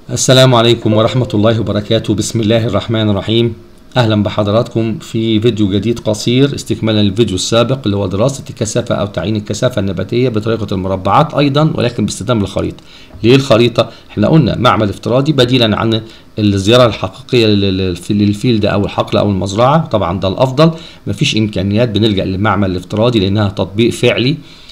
السلام عليكم ورحمة الله وبركاته بسم الله الرحمن الرحيم أهلا بحضراتكم في فيديو جديد قصير استكمالا للفيديو السابق اللي هو دراسة الكثافة أو تعيين الكثافة النباتية بطريقة المربعات أيضا ولكن باستخدام الخريطة ليه الخريطة؟ احنا قلنا معمل افتراضي بديلا عن الزيارة الحقيقية للفيلد أو الحقل أو المزرعة طبعا ده الأفضل مفيش إمكانيات بنلجأ للمعمل الافتراضي لأنها تطبيق فعلي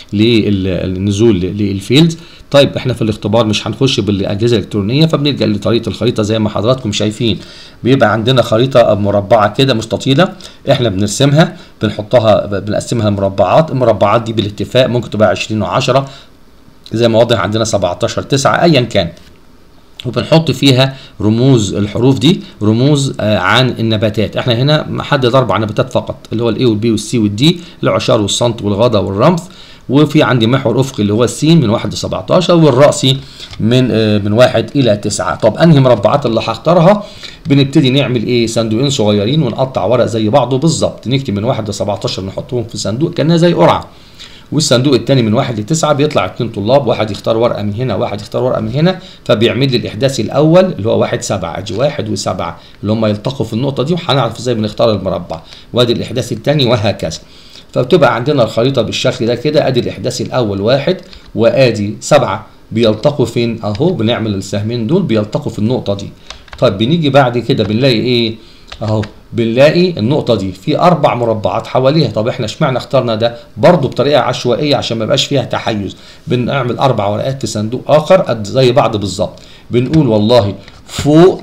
للنزول للفيلد طيب احنا في الاختبار مش هنخش بالاجهزه الالكترونيه فبنلجا لطريقه الخريطه زي ما حضراتكم شايفين بيبقى عندنا خريطه مربعه كده مستطيله احنا بنرسمها بنحطها بنقسمها لمربعات المربعات دي بالاتفاق ممكن تبقى 20 و10 زي ما واضح عندنا 17 9 ايا كان وبنحط فيها رموز الحروف دي رموز آه عن النباتات احنا هنا محدد اربع نباتات فقط اللي هو الاي والبي والسي والدي العشار والصنط والغضا والرمث وفي عندي محور افقي اللي هو السين من 1 ل 17 والراسي من آه من 1 الى 9 طب انهي مربعات اللي هختارها بنبتدي نعمل ايه صندوقين صغيرين ونقطع ورق زي بعضه بالظبط نكتب من 1 ل 17 نحطهم في صندوق كانها زي قرعه والصندوق الثاني من واحد لتسعة بيطلع اتنين طلاب واحد يختار ورقة من هنا واحد يختار ورقة من هنا فبيعمل لي الإحداثي الأول اللي هو واحد سبعة أجي واحد وسبعة اللي هم يلتقوا في النقطة دي وهنعرف ازاي بنختار المربع وادي الإحداثي الثاني وهكذا فبتبقى عندنا الخريطة بالشكل ده كده ادي الإحداثي الأول واحد وادي سبعة بيلتقوا فين أهو بنعمل السهمين دول بيلتقوا في النقطة دي طيب بنيجي بعد كده بنلاقي إيه أهو بنلاقي النقطة دي في أربع مربعات حواليها طب احنا اشمعنى اخترنا ده برضه بطريقة عشوائية عشان ما يبقاش فيها تحيز بنعمل أربع ورقات في صندوق آخر قد زي بعض بالظبط بنقول والله فوق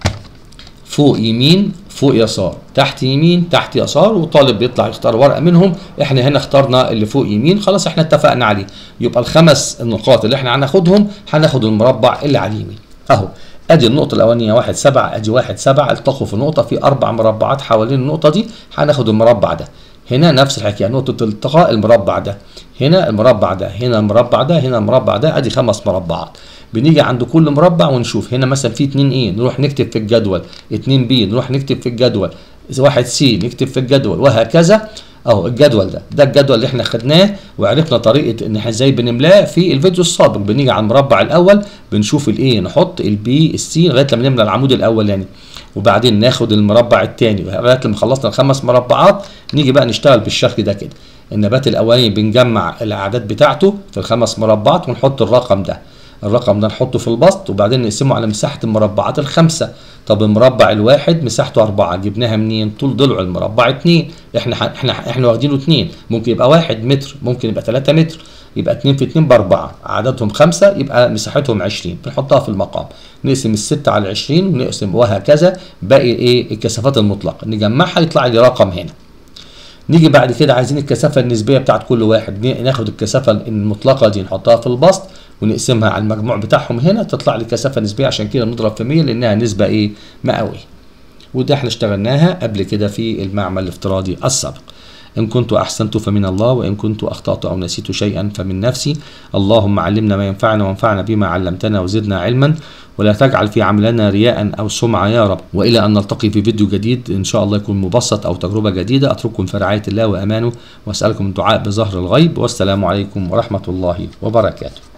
فوق يمين فوق يسار تحت يمين تحت يسار وطالب بيطلع يختار ورقه منهم احنا هنا اخترنا اللي فوق يمين خلاص احنا اتفقنا عليه يبقى الخمس النقاط اللي احنا هناخدهم هناخد المربع اللي على اليمين اهو ادي النقطة الأولانية واحد سبعة ادي واحد سبعة التقوا في نقطة في أربع مربعات حوالين النقطة دي هناخد المربع ده هنا نفس الحكاية نقطة التقاء المربع ده هنا المربع ده هنا المربع ده هنا المربع ده ادي خمس مربعات بنيجي عند كل مربع ونشوف هنا مثلا في 2 ايه نروح نكتب في الجدول 2 بي نروح نكتب في الجدول واحد سي نكتب في الجدول وهكذا اهو الجدول ده ده الجدول اللي احنا خدناه وعرفنا طريقه ان احنا ازاي بنملاه في الفيديو السابق بنيجي على المربع الاول بنشوف الايه نحط البي السي لغايه لما نملى العمود الاولاني يعني. وبعدين ناخد المربع الثاني لغايه لما خلصنا الخمس مربعات نيجي بقى نشتغل بالشكل ده كده النبات الاولاني بنجمع الاعداد بتاعته في الخمس مربعات ونحط الرقم ده الرقم ده نحطه في البسط وبعدين نقسمه على مساحه المربعات الخمسه طب المربع الواحد مساحته أربعة جبناها منين؟ طول ضلع المربع اتنين احنا احنا احنا واخدينه اتنين ممكن يبقى واحد متر ممكن يبقى تلاتة متر يبقى اتنين في اتنين بأربعة عددهم خمسة يبقى مساحتهم عشرين بنحطها في المقام نقسم الستة على عشرين ونقسم وهكذا باقي ايه الكثافات المطلقة نجمعها يطلع لي رقم هنا نيجي بعد كده عايزين الكثافة النسبية بتاعت كل واحد ناخد الكثافة المطلقة دي نحطها في البسط ونقسمها على المجموع بتاعهم هنا تطلع لي كثافه نسبيه عشان كده بنضرب في 100 لانها نسبه ايه مئويه وده احنا اشتغلناها قبل كده في المعمل الافتراضي السابق إن كنت أحسنت فمن الله وإن كنت أخطأت أو نسيت شيئا فمن نفسي اللهم علمنا ما ينفعنا وانفعنا بما علمتنا وزدنا علما ولا تجعل في عملنا رياء أو سمعة يا رب وإلى أن نلتقي في فيديو جديد إن شاء الله يكون مبسط أو تجربة جديدة أترككم في رعاية الله وأمانه وأسألكم الدعاء بظهر الغيب والسلام عليكم ورحمة الله وبركاته